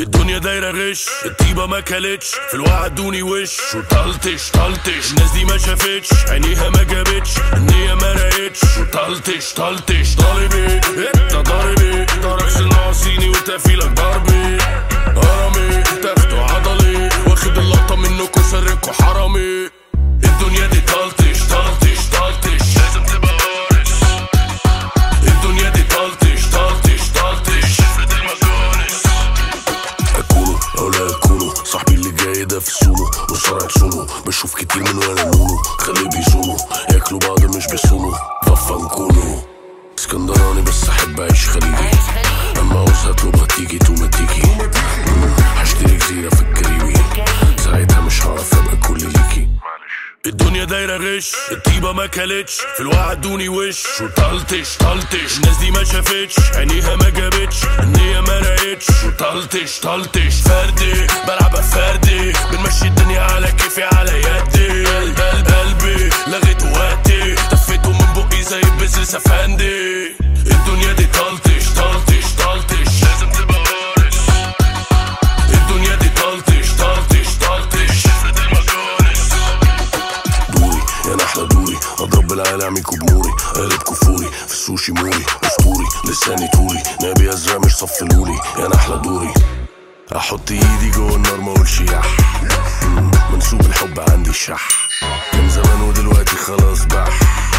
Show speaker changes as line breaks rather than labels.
الدنيا دايرة غش الطيبة ما كلتش في الوعد ادوني وش وطلتش طلتش الناس دي ما شافتش عينيها ما جابتش النية ما رقتش وطلتش طلتش ضاربي انت ضاربي دركس الناقصيني وتقفيلك ضربي هرمي تاخدوا عضلي واخد اللقطة منكوا سركوا حرامي الدنيا دي طلتش طلتش طلتش لازم تبقى وارث الدنيا دي طلتش طلتش طلتش افرض المجالس اكونوا او لا اكونوا صاحبي اللي جاي ده في سونو وسرعة سونو بشوف كتير من وانا نونو خليه بيزونوا ياكلوا بعض مش بيصونوا ففا نكونوا اسكندراني بس احب اعيش خليجي اما عاوز هطلبها تيجي تو ما تيجي مم، هشتري جزيرة في الكاريبي ساعتها مش هعرف ابقى كل ليكي الدنيا دايرة غش الطيبة ما كلتش في الوعد ادوني وش وطلتش طلتش الناس دي ما شافتش عينيها ما جابتش النية ما رقتش وطلتش طلتش فردي بلعب فردي بنمشي الدنيا على كيفي على يدي قلب قلب قلبي لغيت وقتي تفيته من بقي زي بزنس افندي الدنيا دي طلتش طلتش طلتش لازم تبقى وارث الدنيا دي طلتش طلتش طلتش افرض المجالس دوري يا نحلة دوري اضرب العيال اعميكوا بنوري قلب كفوري في السوشي موري اسطوري لساني طولي نبي ازرق مش صفلولي يا نحلة دوري احط ايدي جوه النار ما اقولش يح مم، منسوب الحب عندي شح من زمان ودلوقتي خلاص بح